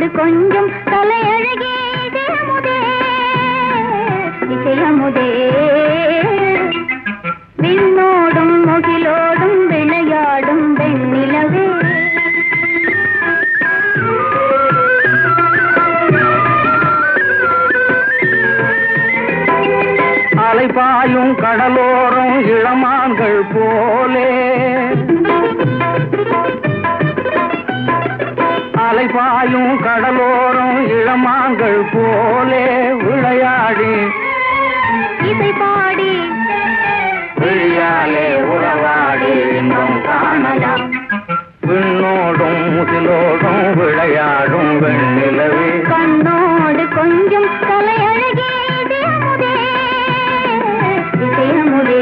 கண்ணோடு கொஞ்சம் தலையழகே இசையமுதே இசையமுதே விண்ணோடும் முகிலோடும் விளையாடும் வெண்ணிலவே அலைபாயும் கடலோரம் இளமான்கள் போலே அலைபாயும் கடலோரம் இளமான்கள் போலே விளையாடி இசை பாடி விழியாலே உறவாடி இன்பம் காணலாம் விண்ணோடும் முகிலோடும் விளையாடும் வெண்ணிலவே கண்ணோடு கொஞ்சம் தலையழகே இசையமுதே இசையமுதே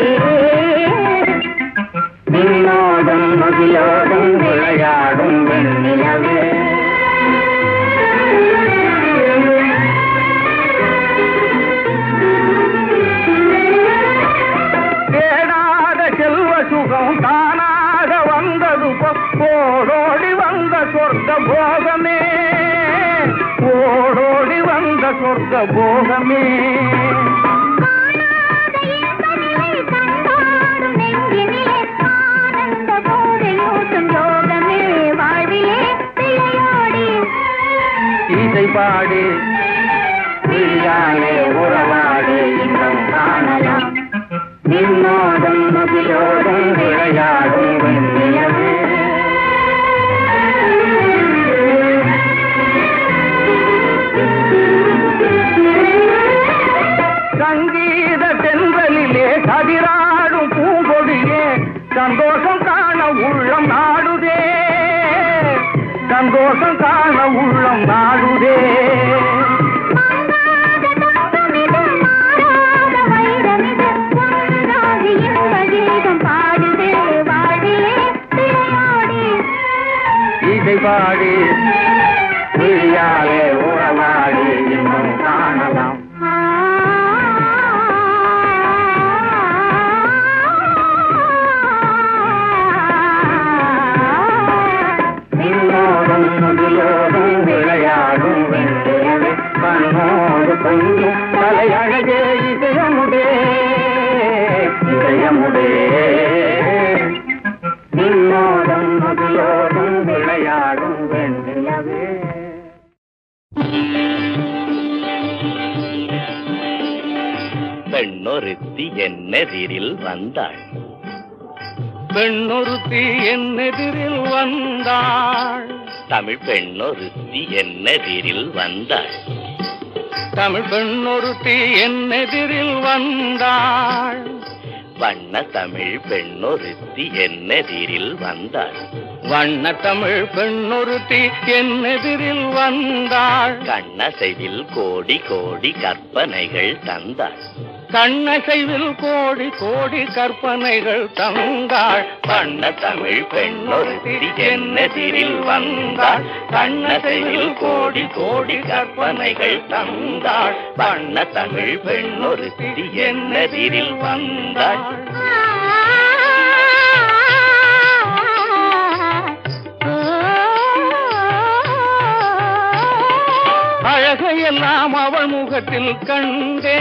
விண்ணோடும் முகிலோடும் விளையாடும் வெண்ணிலவே தேடாத செல்வ சுகம் தானாக வந்தது போ- ஓடோடி வந்த சொர்க்க போகமே ஓடோடி வந்த சொர்க்க போகமே காணாத இன்பநிலை கண்டாடும் நெஞ்சினிலே ஆனந்த போதையூட்டும் யோகமே வாழ்விலே விளையாடி இசை பாடி விழியாலே உறவாடி இன்பம் காணலாம் நின்னோடும் முகிலோடும் விளையாடும் வெண்ணிலவே சங்கீத தென்றலிலே கதிராடும் பூங்கொடியே சந்தோஷம் காண உள்ளம் நாடுதே சந்தோஷம் காண உள்ளம் நாடுதே மாறாத தங்கமிது, மாறாத வைரமிது, ஒன்றாகி இன்ப கீதம் பாடுதே வாழ்விலே விளையாடி இசை பாடி விழியாலே உறவாடி இன்னும் காணலாம் நின்னோடும் முகிலோடும் விளையாடும் வெண்ணிலவே கண்ணோடு கொஞ்சம் தலையழகே இதயமுடே இதயமுடே நின்னோடும் முகிலோடும் விளையாடும் வெண்ணிலவே பெண்ணொருத்தி என்னெதிரில் வந்தாள் பெண்ணொருத்தி என்னெதிரில் வந்தாள் தமிழ் பெண்ணொருத்தி என்னெதிரில் வந்தாள் தமிழ் பெண்ணொருத்தி என்னெதிரில் வந்தாள் வண்ண தமிழ் பெண்ணொருத்தி என்னெதிரில் வந்தாள் வண்ண தமிழ் பெண்ணொருத்தி என்னெதிரில் வந்தாள் கண்ணசைவில் கோடி கோடி கற்பனைகள் தந்தாள் கண்ணசைவில் கோடி கோடி கற்பனைகள் தந்தாள் வண்ண தமிழ் பெண்ணொருத்தி என்னெதிரில் வந்தாள் கண்ணசைவில் கோடி கோடி கற்பனைகள் தந்தாள் வண்ண தமிழ் பெண்ணொருத்தி என்னெதிரில் வந்தாள் அழகையெல்லாம் அவள் முகத்தில் கண்டே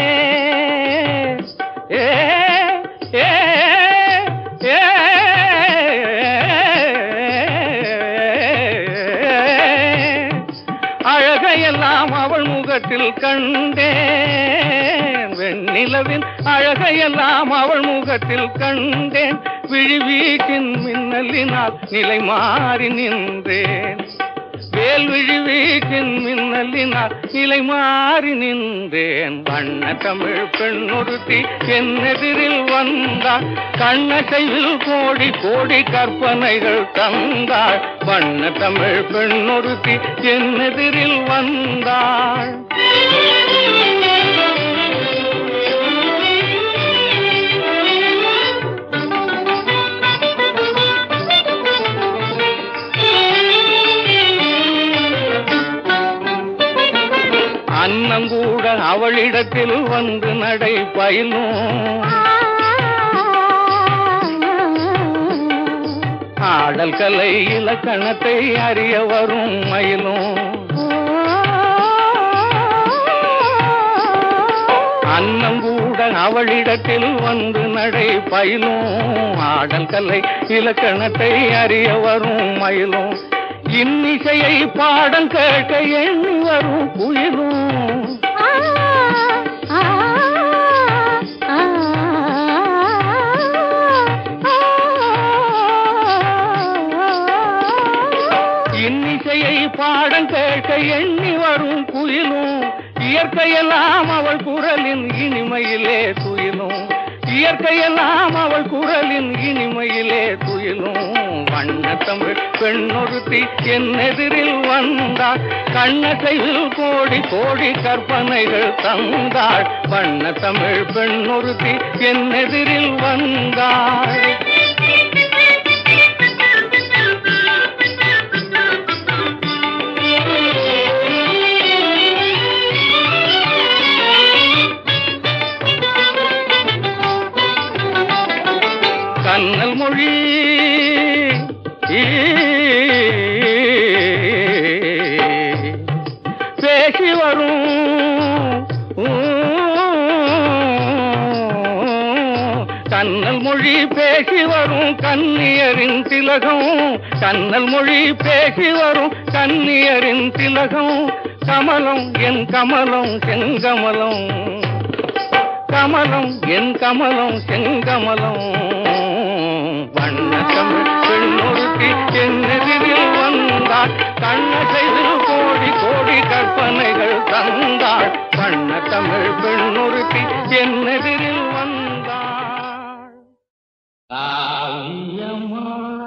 ஏ ஏ ஏ அழகையெல்லாம் அவள் முகத்தில் கண்டேன் வெண்ணிலவின் அழகையெல்லாம் அவள் முகத்தில் கண்டேன் விழிவீச்சின் மின்னலினால் நிலை மாறி நின்றேன் வேல் விழிவீச்சின் மின்னலினால் நிலை மாறி நின்றேன் வண்ண தமிழ் பெண்ணொருத்தி என்னெதிரில் வந்தாள் கண்ணசைவில் கோடி கோடி கற்பனைகள் தந்தாள் வண்ண தமிழ் பெண்ணொருத்தி என்னெதிரில் வந்தாள் அன்னங்கூட அவளிடத்தில் வந்து நடை பயிலும் ஆடல் கலை இலக்கணத்தை அறிய வரும் மயிலும் அன்னம் கூட அவளிடத்தில் வந்து நடை பயிலும் ஆடல் கலை இலக்கணத்தை அறிய வரும் மயிலும் இன்னிசையை பாடம் கேட்க எண்ணி வரும் குயிலும் ஆ ஆ ஆ இன்னிசையை பாடம் கேட்க எண்ணி வரும் குயிலும் இயற்கையெல்லாம் அவள் குரலின் இனிமையிலே துயிலும் இயற்கையெல்லாம் அவள் குரலின் இனிமையிலே துயிலும் வண்ண தமிழ் பெண்ணொருத்தி என் எதிரில் வந்தாள் கண்ணசைவில் கோடி கோடி கற்பனைகள் தந்தாள் வண்ண தமிழ் பெண்ணொருத்தி என் எதிரில் வந்தாள் கண்ணல் மொழி பேசி வரும் கண்ணல் மொழி பேசி வரும் கன்னியரின் திலகம் கண்ணல் மொழி பேசி வரும் கன்னியரின் திலகம் கமலம் என் கமலம் செங்கமலம் கமலம் என் கமலம் செங்கமலம் வண்ண தமிழ் பெண்ணொருத்தி என் எதிரில் வந்தாள் கண்ணசைவில் கோடி கோடி கற்பனைகள் தந்தாள் வண்ண தமிழ் பெண்ணொருத்தி என் எதிரில் வந்தாள் காவியம்மா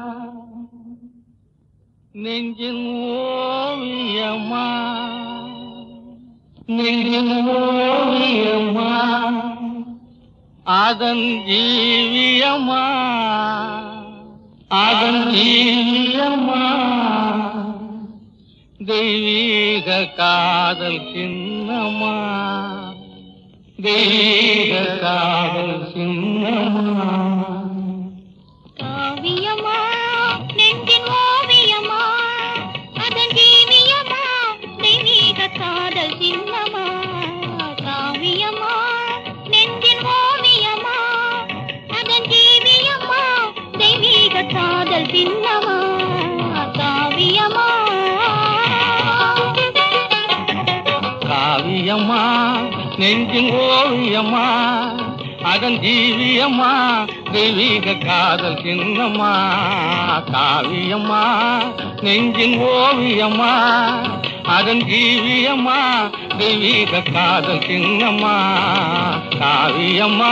நெஞ்சின் ஓவியம்மா நெஞ்சின் ஓவியம்மா அதன் ஜீவியம்மா அதன் ஜீவியம்மா தெய்வீக காதல் சின்னம்மா தெய்வீக காதல் சின்னம்மா காவியமா நெஞ்சின் ஓவியமா அதன் ஜீவியமா தெய்வீக காதல் சின்னமா காவியமா நெஞ்சின் ஓவியமா அதன் ஜீவியமா தெய்வீக காதல் சின்னமா காவியமா காவியம்மா நெஞ்சின் ஓவியம்மா அதன் ஜீவியம்மா தெய்வீக காதல் சின்னம்மா காவியம்மா நெஞ்சின் ஓவியம்மா அதன் ஜீவியம்மா தெய்வீக காதல் சின்னம்மா காவியம்மா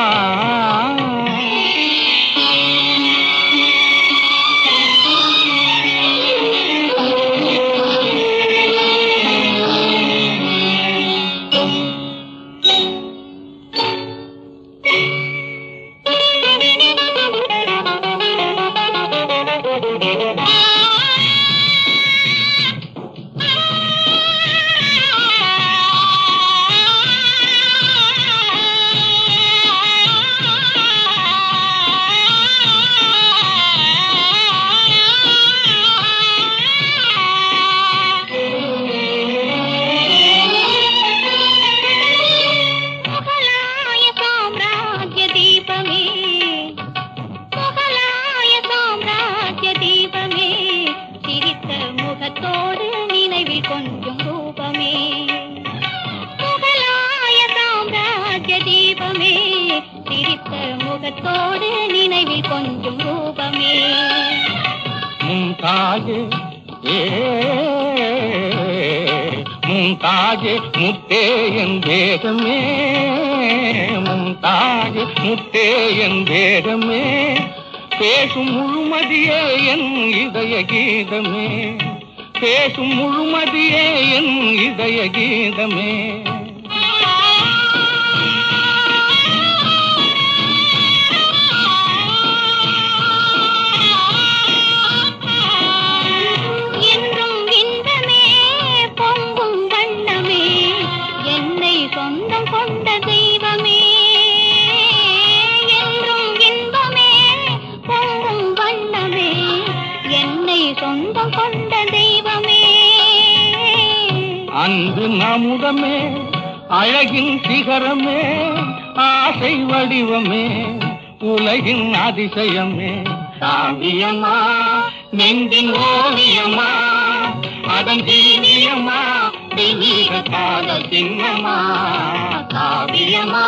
முகலாய சாம்ராஜ்ய தீபமே முகலாய சாம்ராஜ்ய தீபமே சிரித்த முகத்தோடு நினைவில் கொஞ்சம் ரூபமே முகலாய சாம்ராஜ்ய தீபமே சிரித்த முகத்தோடு நினைவில் கொஞ்சம் ரூபமே மும்தாஜ் ஏ மும்தாஜ் முத்தே என் வேகமே மும்தாஜ் முத்தே என் வேகமே பேசும் முழுமதியே என் இதய கீதமே பேசும் முழுமதியே என் இதய கீதமே என்றும் இன்பமே பொங்கும் வண்ணமே என்னை சொந்தம் கொண்ட தெய்வமே என்றும் இன்பமே பொங்கும் வண்ணமே என்னை சொந்தம் கொண்ட தெய்வமே அன்பு நமுதமே அழகின் சிகரமே ஆசை வடிவமே உலகின் அதிசயமே காவியம்மா நெஞ்சின் ஓவியம்மா அதன் ஜீவியம்மா தெய்வீக காதல் சின்னம்மா காவியம்மா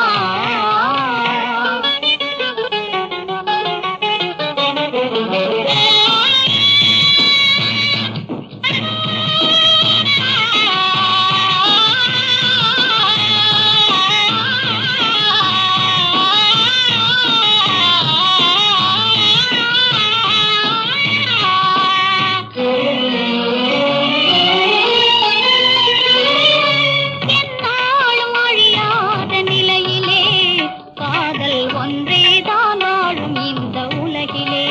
எந்நாளும் அழியாத நிலையிலே காதல் ஒன்றேதான் ஆளும் இந்த உலகிலே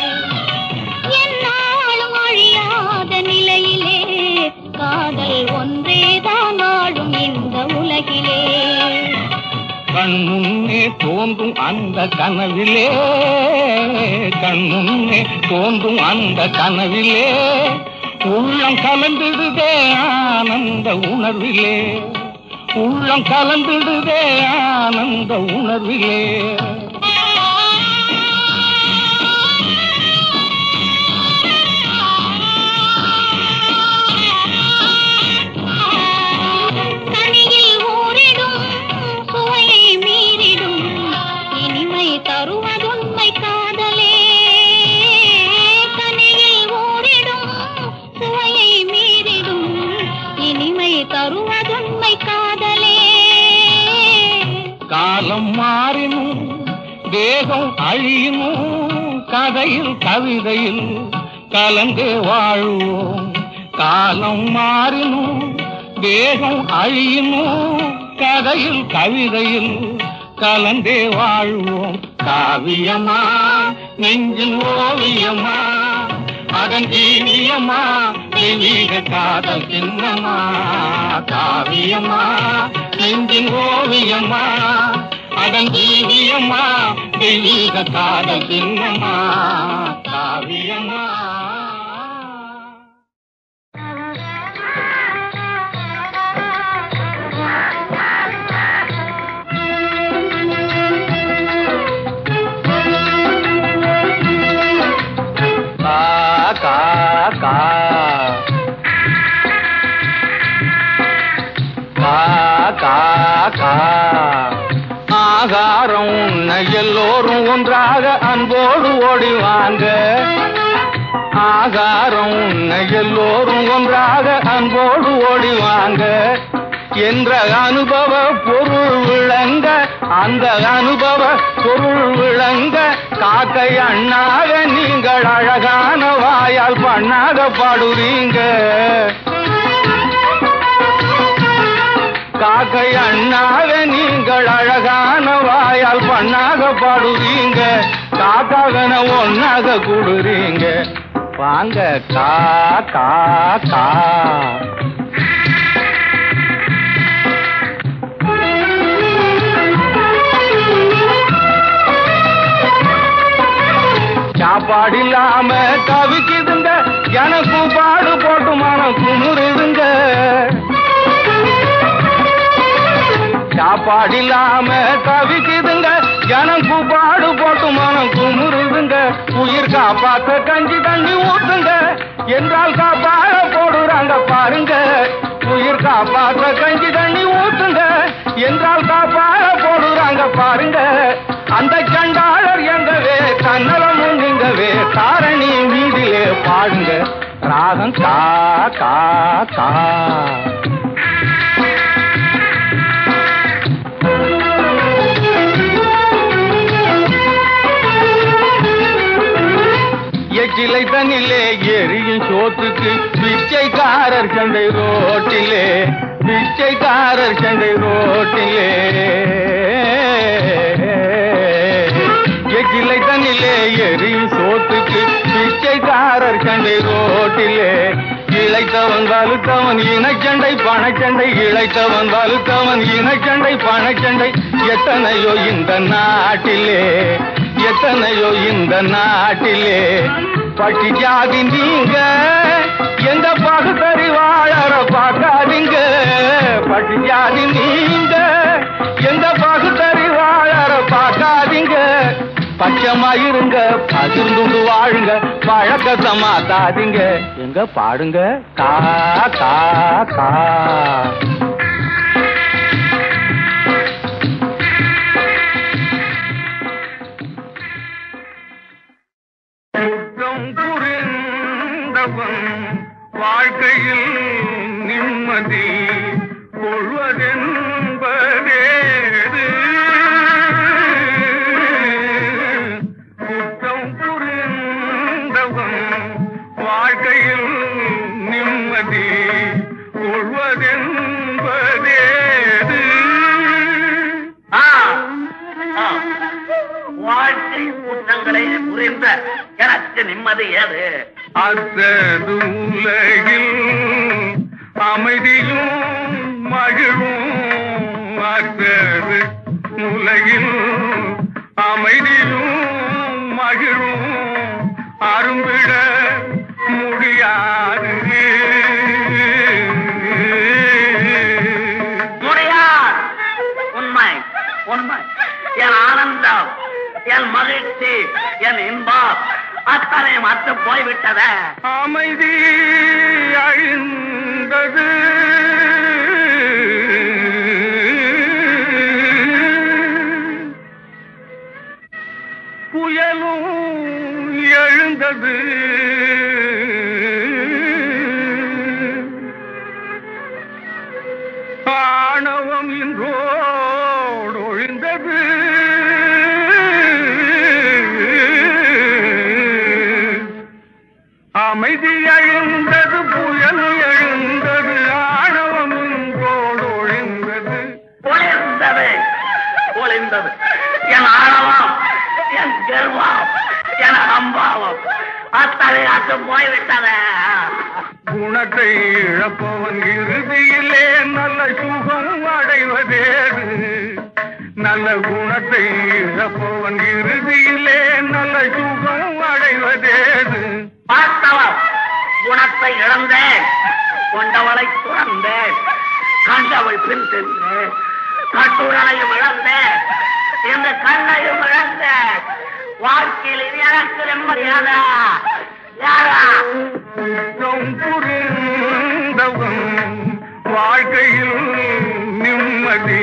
எந்நாளும் அழியாத நிலையிலே காதல் ஒன்றேதான் ஆளும் இந்த உலகிலே கண் முன்னே தோன்றும் அந்த கனவிலே கண் முன்னே தோன்றும் அந்த கனவிலே உள்ளம் கலந்திடுதே ஆனந்த உணர்விலே உள்ளம் கலந்திடுதே ஆனந்த உணர்விலே கனியில் ஊறிடும் சுவையை மீறிடும் இனிமை தருவதுண்மை காதலே கனியில் ஊறிடும் சுவையை மீறிடும் இனிமை தருவதுண்மை காதலே காலம் மாறினும் தேகம் அழியினும் கதையில் கவிதையில் கலந்தே வாழ்வோம் காலம் மாறினும் தேகம் அழியினும் கதையில் கவிதையில் கலந்தே வாழ்வோம் காவியமா நெஞ்சின் ஓவியமா அதன் ஜீவியமா தெய்வீக காதல் சின்னமா காவியமா நெஞ்சின் ஓவியமா அதன் ஜீவியமா தெய்வீக காதல் சின்னமா காவியமா கா கா கா கா கா கா ஆகாரம் உண்ண எல்லோரும் ஒன்றாக அன்போடு ஓடிவாங்க ஆகாரம் உண்ண எல்லோரும் ஒன்றாக அன்போடு ஓடிவாங்க என்ற அனுபவ பொருள் விளங்க அந்த அனுபவ பொருள் விளங்க காக்கை அண்ணாக நீங்கள் அழகான வாயால் பண்ணாக பாடுறீங்க காக்கை அண்ணாக நீங்கள் அழகான வாயால் பண்ணாக பாடுறீங்க காக்காகன ஒன்னாக கூடுறீங்க வாங்க கா கா கா சாப்பாடு இல்லாம தவிக்குதுங்க எனக்கு பாடு போட்டு மனம் குமுறுதுங்க சாப்பாடு இல்லாம தவிக்குதுங்க எனக்கு பாடு போட்டு மனம் குமுறுதுங்க உயிர் காப்பாத்த கஞ்சி தண்ணி ஊத்துங்க என்றால் காப்பாட போடுறாங்க பாருங்க உயிர் காப்பாத்த கஞ்சி தண்ணி ஊத்துங்க என்றால் காப்பாட போடுறாங்க பாருங்க அந்த சண்டாளர் எங்கவே கன்னலமும் நீங்கவே தாரணி வீதியிலே பாடுங்க ராகம் கா கா கா எச்சிலை தண்ணிலே எரியும் சோத்துக்கு பிச்சைக்காரர் சண்டை ரோட்டிலே பிச்சைக்காரர் சண்டை ரோட்டிலே எச்சிலை தண்ணிலே எரியும் சோத்துக்கு பிச்சைக்காரர் சண்டை ரோட்டிலே இழைத்தவன் வலுத்தவன் இனச்சண்டை பணச்சண்டை இழைத்தவன் வலுத்தவன் இனச்சண்டை பணச்சண்டை எத்தனையோ இந்த நாட்டிலே எத்தனையோ இந்த நாட்டிலே பட்டி ஜாதி நீங்க எந்த பகுத்தறிவாளர பார்க்காதீங்க பட்டி ஜாதி நீங்க எந்த பகுத்தறிவாளர பாசமா இருங்க பகிர்ந்துண்டு வாழுங்க வழக்கத்தை மாத்தாதீங்க எங்க பாடுங்க கா கா கா குற்றம் புரிந்தவன் வாழ்க்கையில் நிம்மதி கொள்வதென்பதேது குற்றம் புரிந்தவன் வாழ்க்கையில் நிம்மதி கொள்வதென்பதேது வாழ்க்கை குற்றங்களை புரிந்த எனக்கு நிம்மதி ஏது அத்தது உலகில் அமைதியும் மகிழும் அத்தது உலகில் அமைதியும் மகிழும் அரும்பிட முடியாது முடியாது உண்மை உண்மை என் ஆனந்தம் என் மகிழ்ச்சி என் இன்பம் அத்தனை மற்ற போய்விட்டத அமைதி அழிந்தது புயலும் எழுந்தது ஆணவம் இன்றோடு ஒழிந்தது அமைதி எழுந்தது புயல் எழுந்தது ஆணவம் இன்றோடு ஒழிந்தது ஒளிர்ந்தது ஒளிர்ந்தது என் ஆணவம் என் கர்வம் என் அம்பாவம் அத்தனை அத்து போய்விட்டத குணத்தை இழப்பவன் இறுதியிலே நல்ல சுகம் அடைவதேது நல்ல குணத்தை இழப்பவன் இறுதியிலே நல்ல சுகம் அடைவதேது பார்த்தவன் குணத்தை இழந்தேன் கொண்டவளை துறந்தேன் கண்டவள் பின் சென்றேன் கட்டுடலையும் இழந்தேன் இந்த கண்ணையும் இழந்தேன் வாழ்க்கையில் இது எனக்கு நிம்மதியாதா யாரா குற்றம் புரிந்தவன் வாழ்க்கையில் நிம்மதி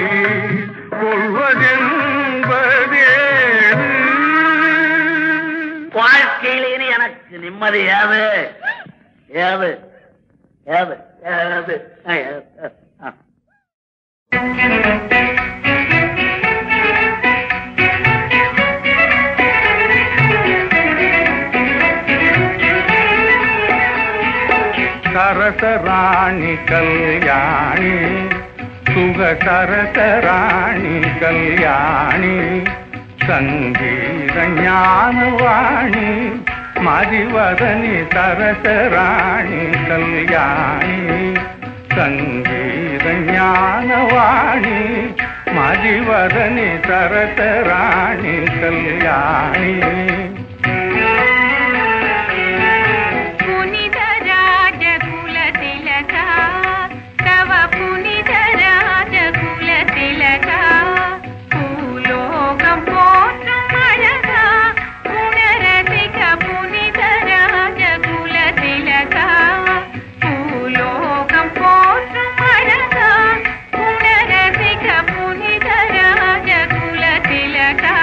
கொள்வதென்பதேது வாழ்க்கையில் இனி எனக்கு நிம்மதி ஏது ஏது ஏது ஏது ஏது சரசராணி கல்யாணி சுக சரசராணி கல்யாணி சங்கீத ஞானவாணி மதிவதனி சரசராணி கல்யாணி சங்கீத ஞானவாணி மதிவதனி சரசராணி கல்யாணி புனித ராஜகுல திலகா தவ புனித ராஜகுல திலகா பூலோகம் போற்றும் அழகா குணரசிக புனித ராஜகுல திலகா பூலோகம் போற்றும் அழகா குணரசிக புனித ராஜகுல திலகா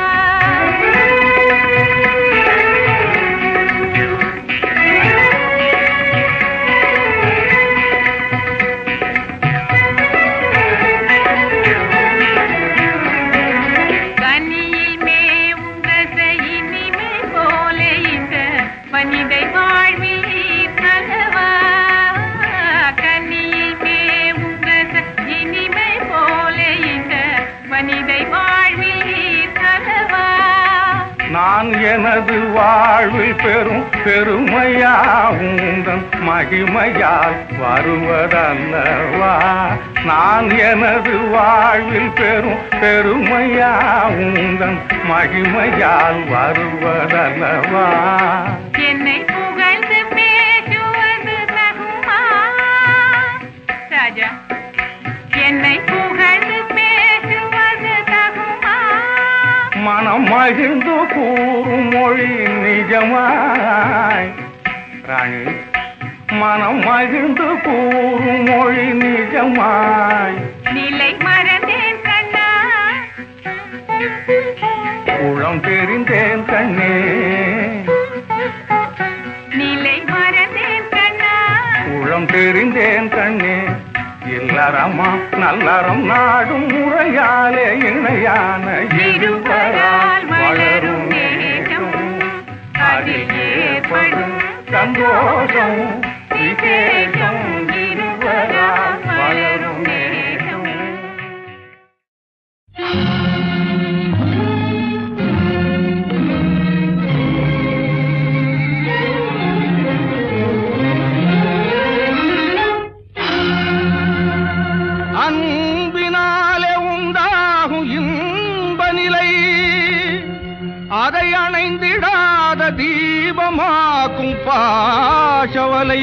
கனியில் மேவும் ரச இனிமை போல இந்த மனிதை வாழ்வில் ஈர்த்தல்லவா கனியில் மேவும் ரச இனிமை போல இந்த மனிதை வாழ்வில் ஈர்த்தல்லவா நான் எனது வாழ்வில் பெரும் பெருமையாவுந்தன் மகிமையால் வருவதல்லவா நான் எனது வாழ்வில் பெரும் பெருமையாவுந்தன் மகிமையால் வருவதல்லவா என்னை புகழ்ந்து பேசுவது தகுமா ராஜா என்னை புகழ்ந்து பேசுவது தகுமா மனம் மகிழ்ந்து கூறும் மொழி நிஜமாய் ராணி மனம் மகிழ்ந்து கூறும் மொழி நிஜமாய் நிலை மறந்தேன் கண்ணா உளம் தெரிந்தேன் கண்ணே நிலை மறந்தேன் கண்ணா உளம் தெரிந்தேன் கண்ணே இல்லறமா நல்லறம் நாடும் முறையாலே இணையான இருவரால் வளரும் நேசம் அதில் ஏற்படும் சந்தோஷம் விசேஷம் இருவரால் வளரும் நேசம் அன்பினாலே உண்டாகும் இன்ப நிலை அதை அணைந்திடாத தீபமாக்கும் பாசவலை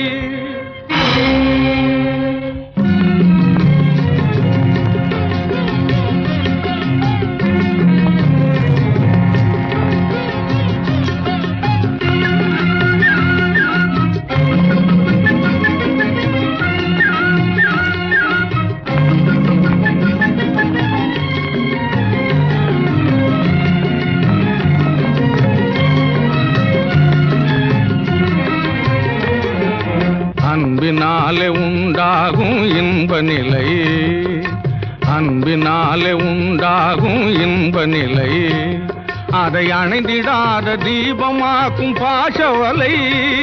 அன்பினாலே உண்டாகும் இன்ப நிலை அன்பினாலே உண்டாகும் இன்ப நிலை அதை அணைந்திடாத தீபமாக்கும் பாசவலை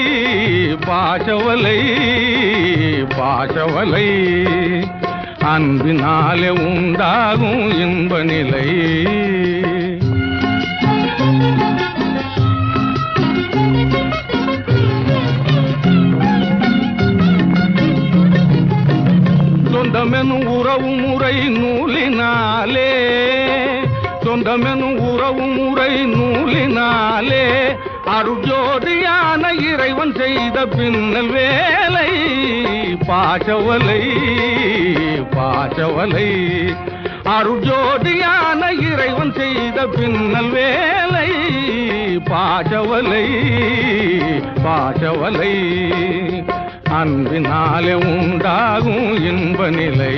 பாசவலை பாசவலை அன்பினாலே உண்டாகும் இன்ப நிலை சொந்தமெனும் உறவு முறை நூலினாலே சொந்தமெனும் உறவு முறை நூலினாலே அருஜோதியான இறைவன் செய்த பின்னல் வேலை பாசவலை பாசவலை அருஜோதியான இறைவன் செய்த பின்னல் வேலை பாசவலை பாசவலை அன்பினாலே உண்டாகும் இன்ப நிலை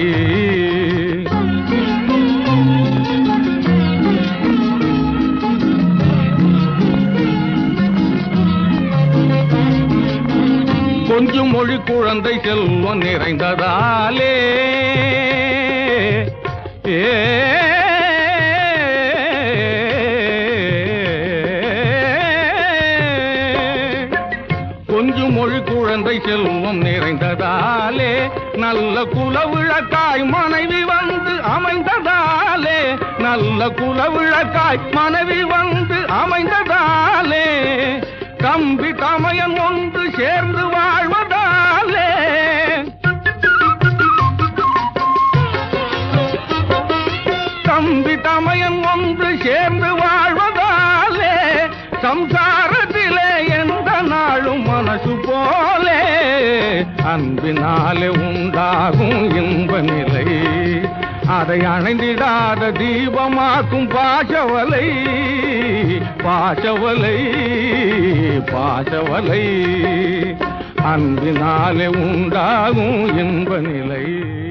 கொஞ்சம் மொழி குழந்தை செல்வம் நிறைந்ததாலே ஏ கொஞ்சம் மொழி குழந்தை செல்வம் நிறைந்ததாலே நல்ல குலவிழக்காய் மனைவி வந்து அமைந்ததாலே நல்ல குலவிழக்காய் மனைவி வந்து அமைந்ததாலே தம்பி தமையன் ஒன்று சேர்ந்து வாழ்வதாலே தம்பி தமையன் ஒன்று சேர்ந்து வாழ்வதாலே சம்சாரத்திலே எந்த நாளும் மனசு போலே அன்பினாலே உண்டாகும் இன்ப நிலை அதை அணைந்திடாத தீபமாக்கும் பாசவலை பாசவலை பாசவலை அன்பினாலே உண்டாகும் இன்ப நிலை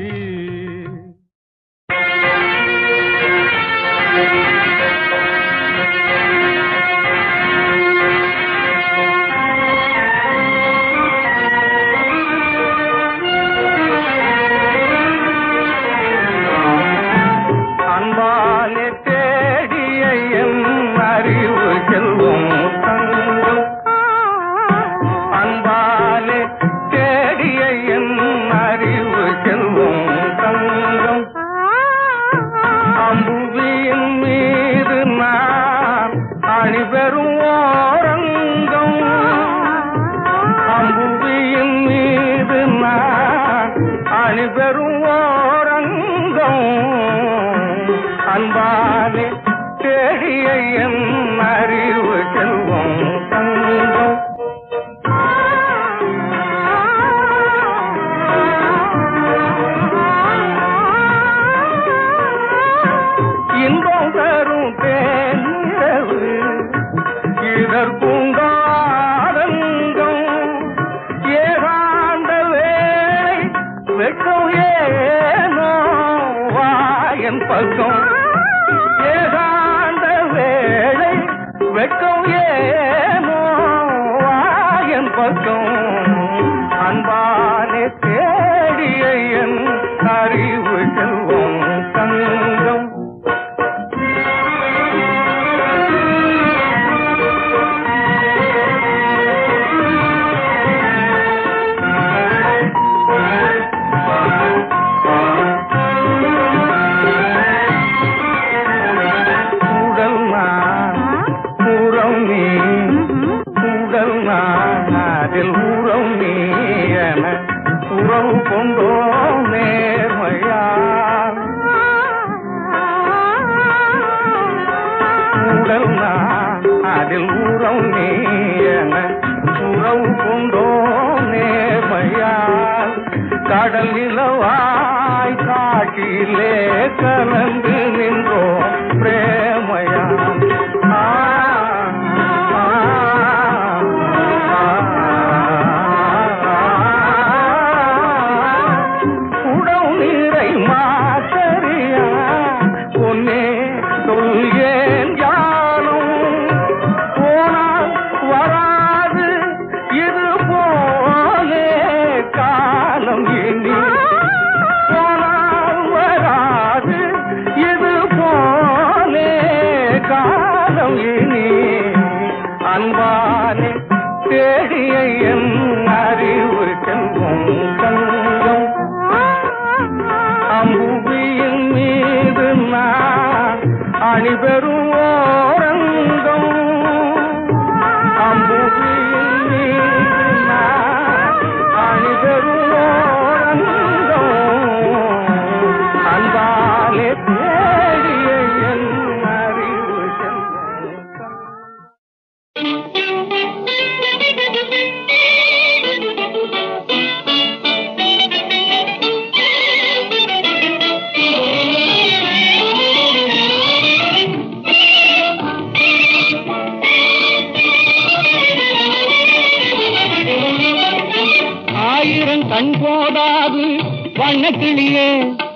அன்பாலே தேடிய என் அறிவு செல்வம் தங்கும் அன்பாலே தேடிய என் அறிவு செல்வம் தங்கம் அம்புவியின் மீது நான் அணிபெறும் ஓரங்கம் அம்புவியின் மீது நான் அணிபெறும் ஓரங்கம் அன்பாலே தேடிய என் அறிவு செல்வம் தங்கம் இன்பம் தரும் தேன் ஏனோ வாயன் பக்கம் ஏகாந்த வேளை வெட்கம் ஏனோ வாயன் பக்கம் அன்பானே தேடிய என் அறிவு செல்வம் தங்கம் உடல் நான் உறம் நீ உடல் நான் அதில் உறம் நீ என உறவு கொண்டோ நேர்மையால் உடல் நான் அதில் உறம் நீ என உறவு கொண்டோ நேர்மையால் கடல் நிலவாய் காட்டிலே கலந்து நின்றோ பிரேமையாம் ஆ, ஆ, ஆ. உடவு நீரை மாத்தறியா பொன்னே சொல்கேன் ஞானம் போனால் வராது இது போலே காலம் இனி போனால் வராது இது போலே காலம் இனி அன்பானே தேடிய என் அறிவு செல்வம் தங்கம் அம்புவியின் மீது நான் அணிபெறும் ஓரங்கம் அம்புவியின் மீது நான் அணிபெறும் ஓரங்கம் அன்பாலே தேடிய என் அறிவு செல்வம் ஆயிரம் கண் போதாது வண்ணக்கிளியே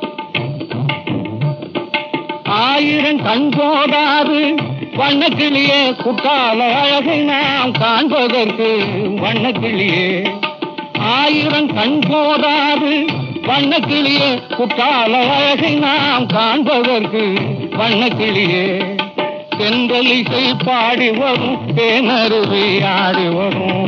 ஆயிரம் கண் போதாது வண்ணக்கிளியே குற்றால அழகை நாம் காண்பதற்கு வண்ணக்கிளியே ஆயிரம் கண் போதாது வண்ணக்கிளியே குற்றால அழகை நாம் காண்பதற்கு வண்ணக்கிளியே செந்தலிசை பாடி வரும் தேனருவி ஆடி வரும்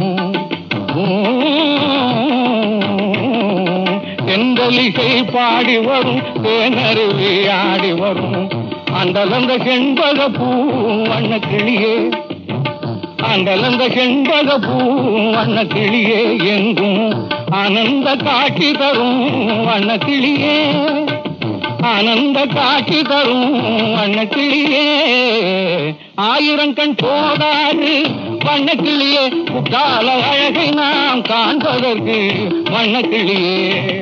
செந்தலிசை பாடி வரும் தேனருவி ஆடி வரும் அந்தலந்த செண்பக பூ வண்ண கிளியே அந்தலந்த செண்பக பூ வண்ண கிளியே எங்கும் ஆனந்த காட்சி தரும் வண்ண கிளியே ஆனந்த காட்சி தரும் வண்ணக்கிளியே ஆயிரம் கண் போதாது வண்ணக்கிளியே குற்றால அழகை நாம் காண்பதற்கு வண்ணக்கிளியே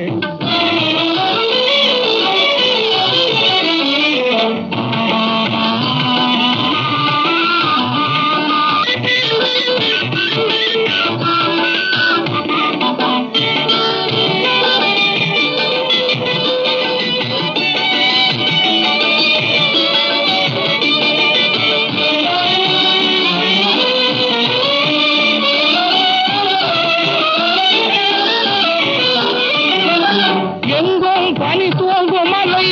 எங்கும் பனி தூங்கும் மலை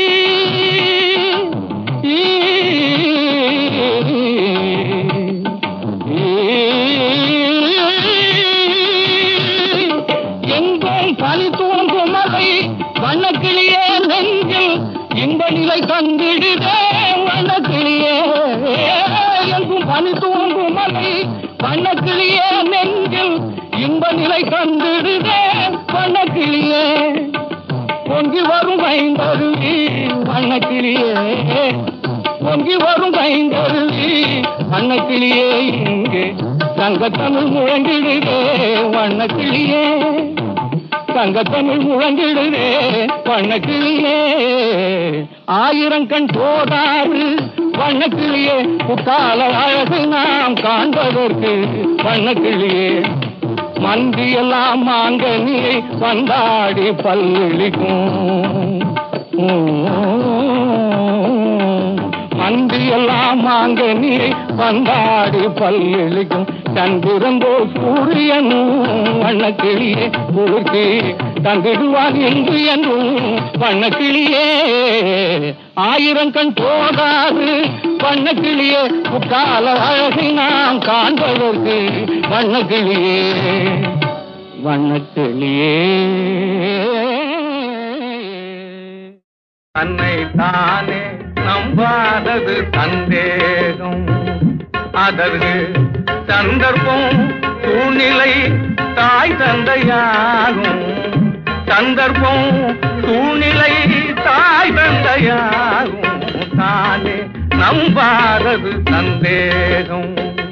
எங்கும் பனி தூங்கும் மலை வண்ணக்கிளியே நெஞ்சில் இன்ப நிலை கண்டிடுதே வண்ணக்கிளியே எங்கும் பனி தூங்கும் மலை வண்ணக்கிளியே நெஞ்சில் இன்ப நிலை கண்டிடுதே வண்ணக்கிளியே பொங்கி வரும் ஐந்தருவி வண்ணக்கிளியே பொங்கி வரும் ஐந்தருவி வண்ணக்கிளியே இங்கே தங்கத்தமிழ் முழங்கிடுதே வண்ணக்கிளியே தங்கத்தமிழ் முழங்கிடுதே வண்ணக்கிளியே ஆயிரம் கண் போதாது வண்ணக்கிளியே குத்தால அழகு நாம் காண்பதற்கு வண்ணக்கிளியே மந்தியெல்லாம் மாங்கனியை வந்தாடி பல்லிழிக்கும் மந்தியெல்லாம் மாங்கனியை வந்தாடி பல்லிழிக்கும் சந்திரங்கோ சூரியனும் வண்ணக்கிளியே குளிர்ச்சி தந்திடுவான் என்று என்றும் வண்ணக்கிளியே ஆயிரம் கண் போதாது வண்ணக்கிளியே முக்கால அழகை நாம் காண்பதற்கு வண்ணக்கிளியே வண்ணக்கிளியே தன்னை தானே நம்பாதது சந்தேகம் அதற்கு சந்தர்ப்பம் சூழ்நிலை தாய் தந்தையாகும் சந்தர்ப்பம் சூழ்நிலை தாய் தந்தையாகும் தானே நம்பாதது சந்தேகம்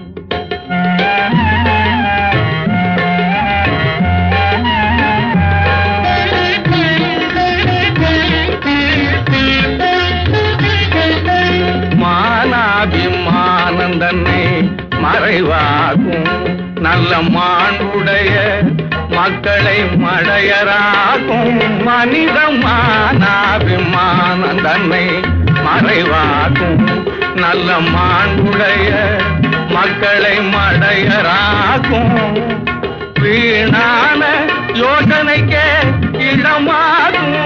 மானாபிமானந்தன்னை மறைவாகும் நல்ல மாண்புடைய மக்களை மடையராகும் மனித மானாபிமானந்தன்னை மறைவாகும் நல்ல மாண்புடைய மக்களை மடையராகும் வீணான யோசனைக்கே இடமாகும்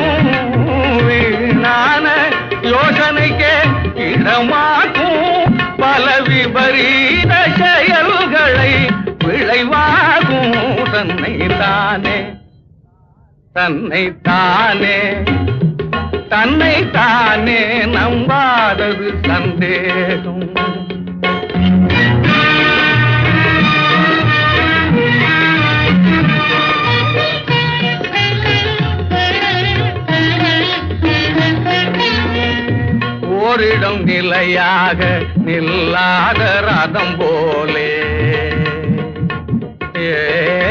வீணான யோசனைக்கே இடமாகும் பல விபரீத செயல்களை விளைவாகும் தன்னை தானே தன்னை தானே தன்னை தானே நம்பாதது சந்தேகம் ஓரிடம் நிலையாக நில்லாத ரதம் போலே ஏ,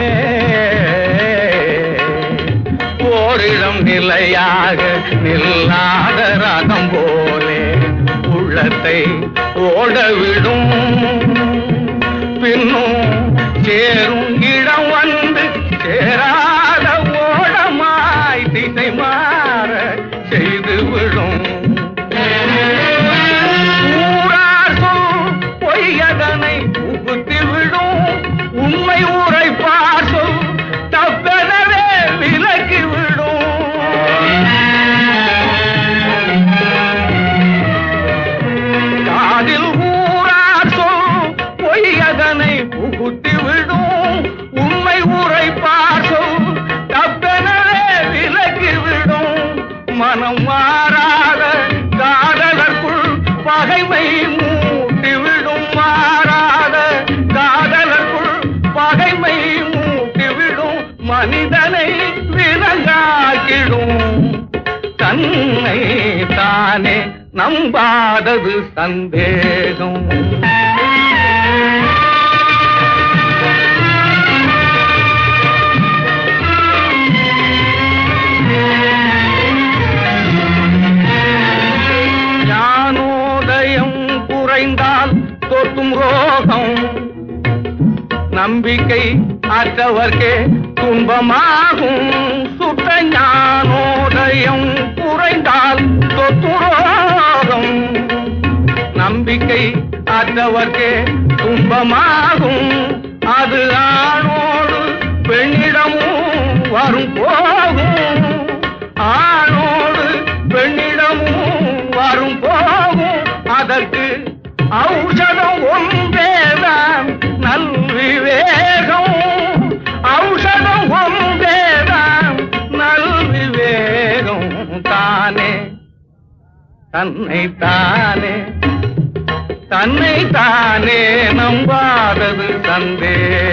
ஓரிடம் நிலையாக நில்லாத ரதம் போலே உள்ளத்தை ஓடவிடும் பின்னும் சேரும் இடம் வந்து சேராத ஓடமாய் திசை மாற செய்து விடும் ஊரார் சொல் பொய்யதனை புகுத்தி விடும் உண்மை உரைப்பார் சொல் தப்பெனவே விலக்கி விடும் காதில் ஊரார் சொல் பொய்யதனை புகுத்தி விடும் உண்மை உரைப்பார் சொல் தப்பெனவே விலக்கி விடும் மனம் மாறாத காதலர்க்குள் பகைமை மூட்டிவிடும் மாறாத காதலர்க்குள் பகைமை மூட்டிவிடும் மனிதனை விலங்காக்கிடும் தன்னை தானே நம்பாதது சந்தேகம் ஞானோதயம் குறைந்தால் தொற்றும் ரோகம் நம்பிக்கை அற்றவர்க்கே துன்பமாகும் சுத்த ஞானோதயம் குறைந்தால் தொற்றுரோகம் நம்பிக்கை அற்றவர்க்கே துன்பமாகும் அது ஆணோடு பெண்ணிடமும் வரும் போகும் ஆணோடு பெண்ணிடமும் வரும் போகும் அதற்கு ஔஷதம் ஒன்றேதான் நல்விவேகம் ஔஷதம் ஒன்றேதான் நல்விவேகம் தானே தன்னை தானே தன்னை தானே நம்பாதது சந்தேகம்